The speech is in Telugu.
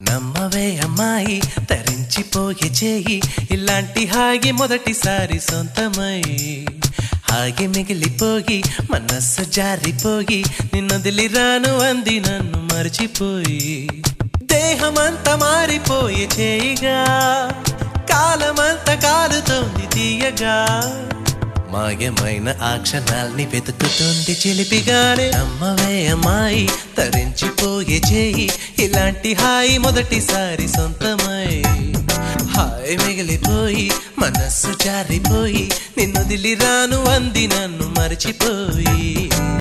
నమ్మవే అమ్మాయి తరించిపోయే చేయి ఇలాంటి హాయి మొదటిసారి సొంతమై హాయి మిగిలిపోయి మనస్సు జారిపోయి నిన్నొదిలి రాను అంది నన్ను మర్చిపోయి దేహమంతా మారిపోయి చేయిగా కాలమంతా కాలుతోంది తీయగా మాయమైన ఆ క్షణాల్ని వెతుకుతుంది చిలిపిగానే అమ్మవే అమ్మాయి తరించిపోయే చేయి ఇలాంటి హాయి మొదటిసారి సొంతమై హాయి మిగిలిపోయి మనస్సు జారిపోయి నిన్నొదిలి రాను అంది నన్ను మర్చిపోయి